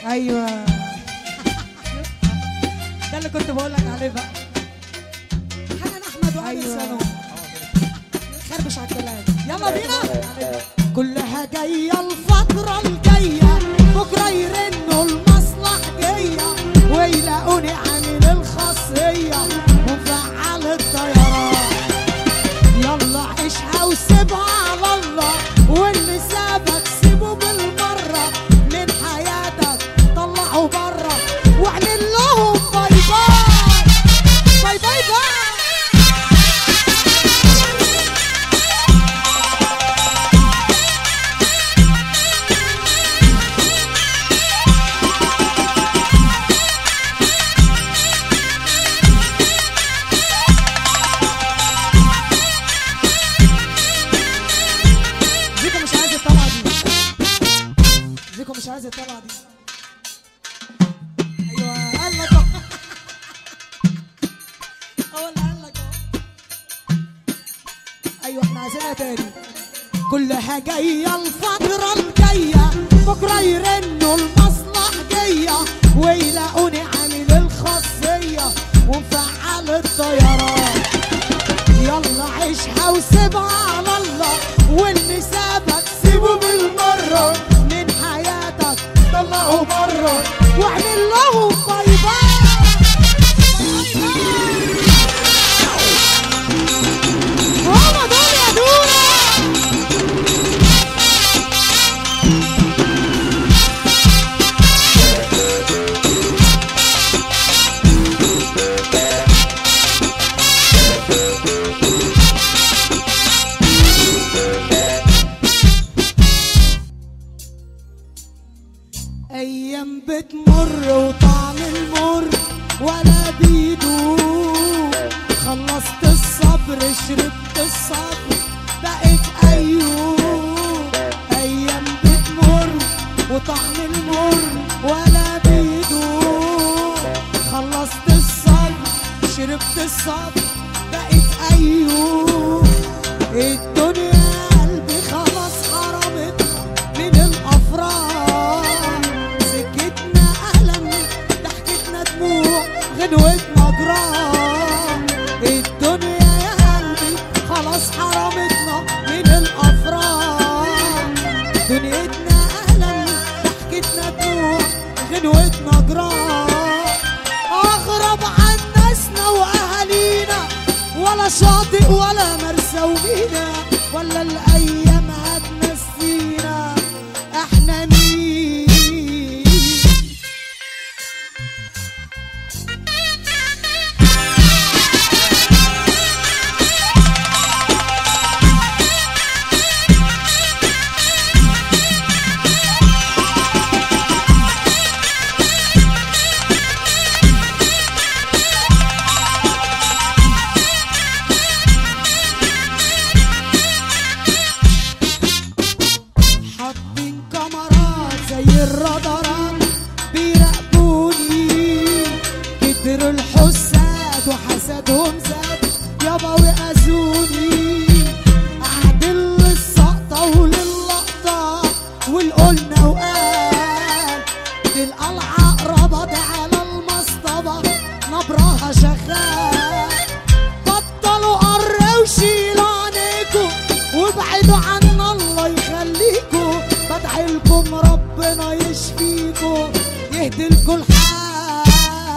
ايوه ده اللي كنت بقول لك عليه بقى حنان احمد وعلي أيوة. سنو خربش على الكلام يلا بينا كلها جاية الفترة الجاية بكرة يرنوا المصلح جاية ويلاقوني عامل الخاصية ومفعل الطيران يلا عيشها وسيبها على الله واللي سابك سيبه بالمرة من حياتك طلعه برا واعمل لهم باي باي باي باي باي زيكو مش عايز الطلعه دي زيكو مش عايز الطلعه دي ايوه قال لك أهو. هو اللي قال لك أهو. ايوه احنا عايزينها تاني كلها جايه الفتره الجايه بكره يرنوا المصلح جايه ويلاقوني عامل الخاصيه ومفعل الطيران يلا عيشها وسيبها على الله واللي سابك سيبه بالمره من حياتك طلعه بره واعمل لهم باي باي هما دول يا دورة ايام بتمر وطعم المر ولا بيدوب خلصت الصبر شربت الصبر بقيت ايوب ايام بتمر وطعم المر ولا بيدوب خلصت الصبر شربت الصبر بقيت ايوب الدنيا قلبي خلاص حرمت من الافراح سكتنا الم ضحكتنا دموع غنوتنا جراح الدنيا يا قلبي خلاص حرمتنا من الافراح دنيتنا الم ضحكتنا دموع غنوتنا جراح اغرب عن ناسنا واهالينا ولا شاطئ ولا مرسى ومينا ولا الايام هتنسينا احنا مين حاطين كاميرات زي الرادارات بيراقبوني كتر الحساد وحسدهم زاد يابا وأذوني أعدل للسقطة وللقطة والقلنا وقال تلقى العقربة دي على المصطبة نبرها شغال بطلوا قر وشيلوا عينيكم وابعدوا عنا الله يخليكم بدعي لكم ربنا يشفيكم يهدي لكم الحال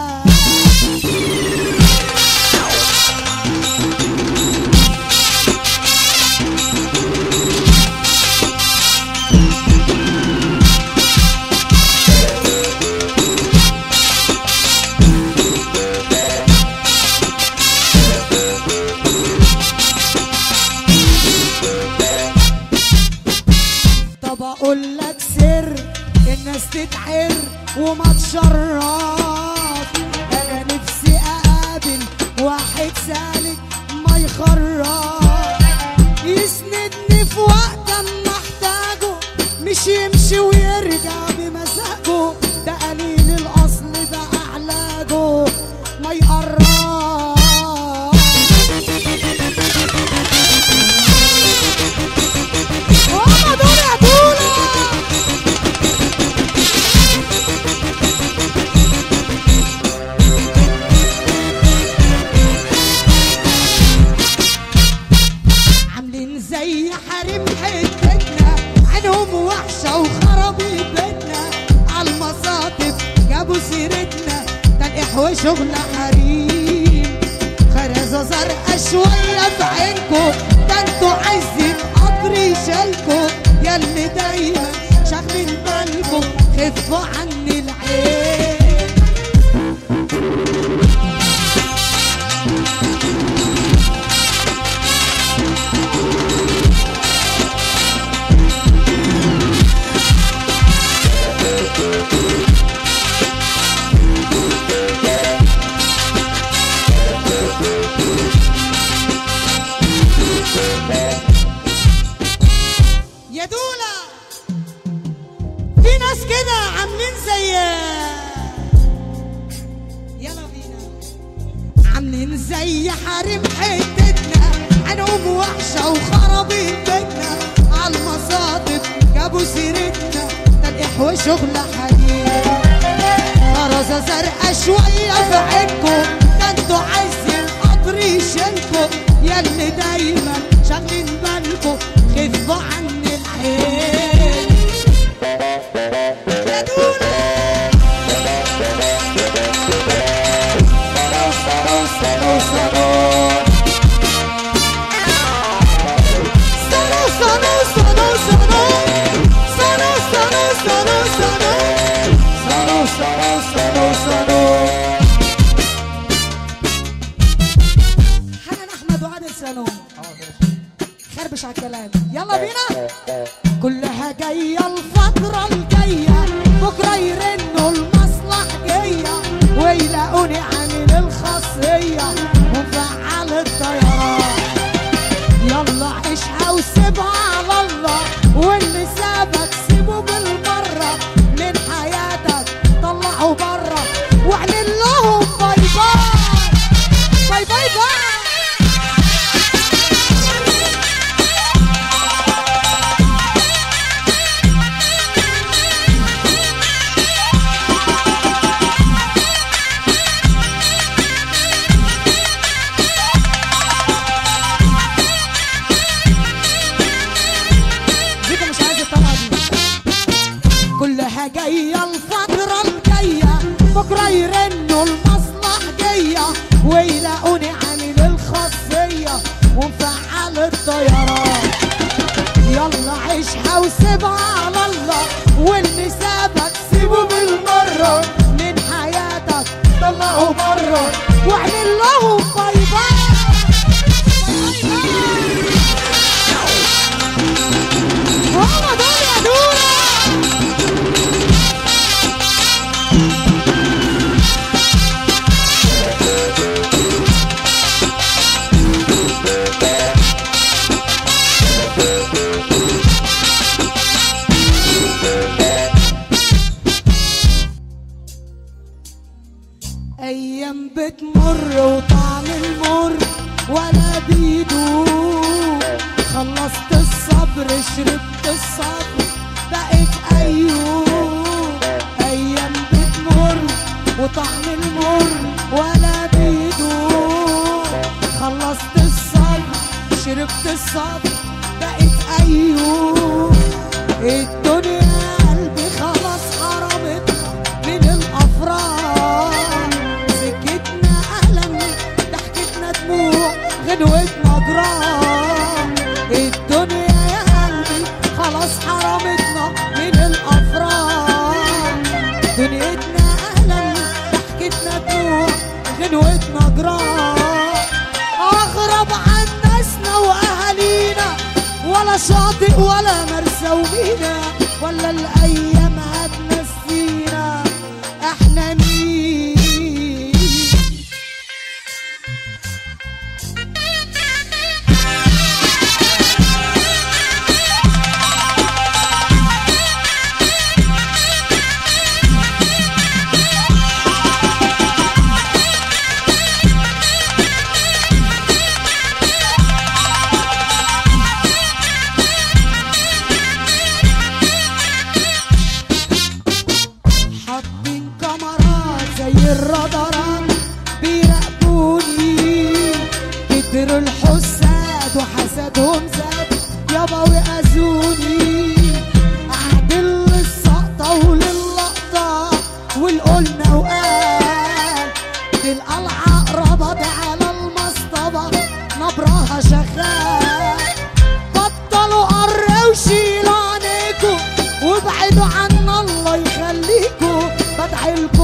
طب اقول لك سر الناس تتعر وما تشرف انا نفسي اقابل واحد سالك ما يخرف يسندني في وقت اما احتاجه مش يمشي ويرجع بمزاجه ده قليل الاصل ده اعلاجه ما يقرب هما دول يا دولة وشغل حريم خرزة زرقاء شوية في عينكو ده انتوا عايزين قطر يشيلكو ياللي دايما شاغلين بالكو خفوا عني العين يا دولة في ناس كده عاملين زي يلا بينا عاملين زي حريم حتتنا عينهم وحشة وخرابين بيتنا عالمصادف جابوا سيرتنا تلقيح وشغل حديد فرزة زرقاء شوية في عينكم ده انتوا عايزين قطر يشيلكم ياللي دايما شاغلين بالكم خفوا عني العين يا دولة صاروا صاروا صاروا صاروا صاروا صاروا صاروا صاروا صاروا صاروا صاروا صاروا صاروا صاروا صاروا حنان احمد وعادل سلام خربش على الكلام يلا بينا كلها جاية الفترة الجاية بكرة يرنوا المصلح جاية ويلاقوني عامل الخاصية ومفعل الطيران يلا عيشها وسيبها على الله واللي سابك سيبه بالمرة من حياتك طلعه برا واعلن لهم باي باي باي باي باي ديكو مش عايز الطلعة دي كلها جاية الفترة الجاية بكرة يرنوا المصلح جاية ويلاقوني عامل الخاصية ومفعل الطيران يلا عيشها وسيبها على الله واللي سابك سيبه بالمرة من حياتك طلعه بره واعمل لهم باي باي هما دول يا دولة ايام بتمر وطعم المر ولا بيدوب خلصت الصبر شربت الصبر بقيت ايوب ايام بتمر وطعم المر ولا بيدوب خلصت الصبر شربت الصبر بقيت ايوب الدنيا قلبي خلاص حرمتنا من الافراح سكتنا الم ضحكتنا دموع غنوتنا جراح الدنيا يا قلبي خلاص حرمتنا من الافراح دنيتنا الم ضحكتنا دموع غنوتنا جراح اغرب عن ناسنا واهالينا ولا شاطئ ولا مرسى ومينا ولا الايام هتنسينا احنا مين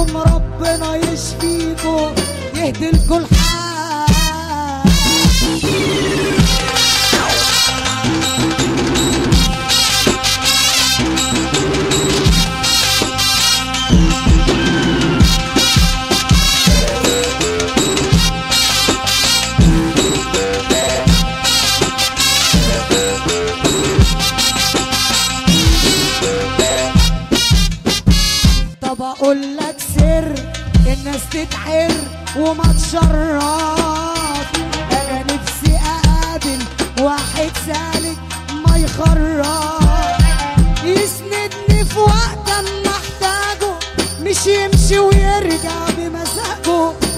لكم ربنا يشفيكم يهدي لكم الحال طب اقول لك سر الناس تتحر وما تشرف انا نفسي اقابل واحد سالك ما يخرف يسندني في وقت انا محتاجه مش يمشي ويرجع بمزاجه